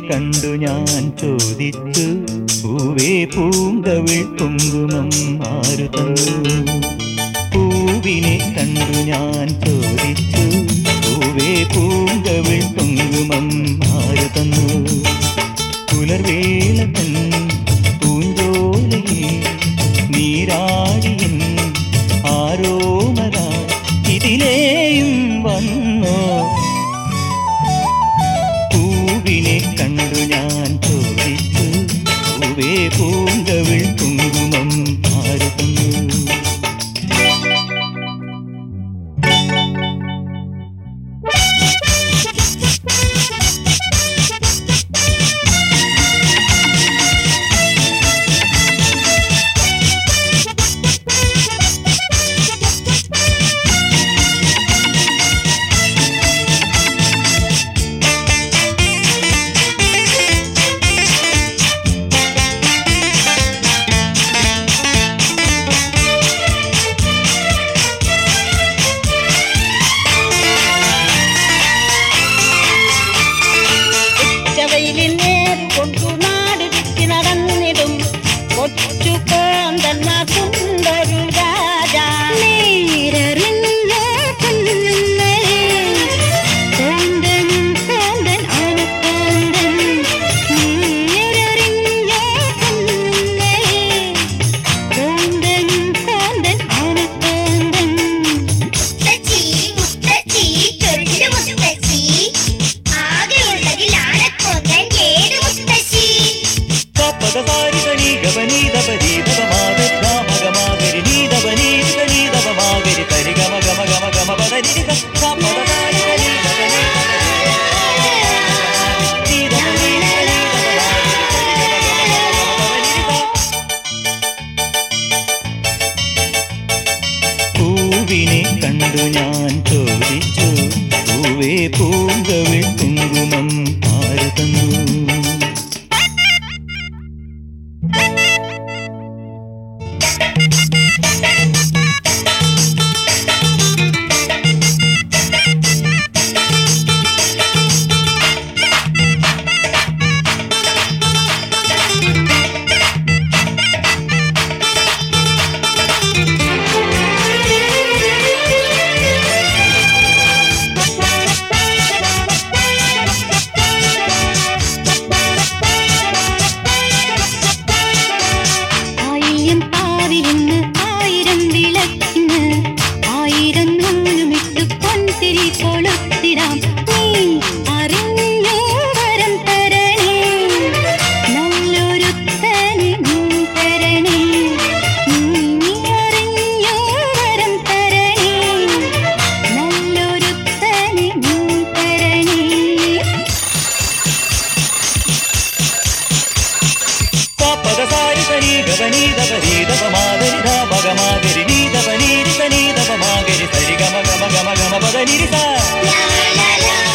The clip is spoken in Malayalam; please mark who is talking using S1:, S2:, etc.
S1: കണ്ടു ഞാൻ ചോദിച്ചു പൂവേ പൂങ്കവിൾ കുങ്കുമം ആരു തന്നു പൂവിനെ കണ്ടു ഞാൻ ചോദിച്ചു പൂവേ പൂങ്കവിൾ കുങ്കുമം ആരു തന്നു പുലർവേള തൻ പൂഞ്ചോലയിൽ നീരാടിയൻ ആരോമര ഇതിലേയും വന്നോ പൂവിനെ കണ്ടു ഞാൻ ചോദിച്ചു പൂവേ പൂങ്കവിൾ കുങ്കുമം ആരു തന്നു
S2: ഉച്ചവെയിലിൽ നേരം കൊണ്ടു നാട് ചുറ്റി നടന്നിടും കൊച്ചു കോന്തന്ന സുന്ദരു രാജാ
S3: മുത്തച്ചി മുത്തച്ചി ചൊല്ലു മുത്തച്ചി ആകെയുള്ളതിൽ ആനക്കൊന്നൻ ഏത് മുത്തശ്ശി
S1: കപദസാരി ഗവനി ദപരി ദപമാഗ ഗാമഗമാഗരി നീ ദപനി ഗനി ദപമാഗരി തരി ഗമ ഗമ ഗമ ഗമ പദരി ദ കപദസാരി ഗനി ഗവനി നീ ദപനി ഗനി പൂവിനെ കണ്ടു ഞാൻ ചോദിച്ചു പൂവേ പൂങ്കവിൾ കുങ്കുമം ആര് തന്നു
S2: ആയിരം പാവിലിന്ന് ആയിരം വിളക്കിന് ആയിരം നൂലുമിട്ട് പൊൻതിരി കൊളുത്തിടാം നീ അറിഞ്ഞോ വരം തരണേ നല്ലൊരു തനി നീ തരണേ നീ അറിഞ്ഞോ വരം തരണേ നല്ലൊരു തനി നീ തരണേ
S1: പദസാരി സരി ഗവനി ദപരി ദപമാഗരി ധ ഭഗമാഗരി നീ ദപനി സനി ദപമാഗരി സരി ഗമ ഗമ ഗമ ഗമ പദനി സ
S3: ലാ ലാ ലാ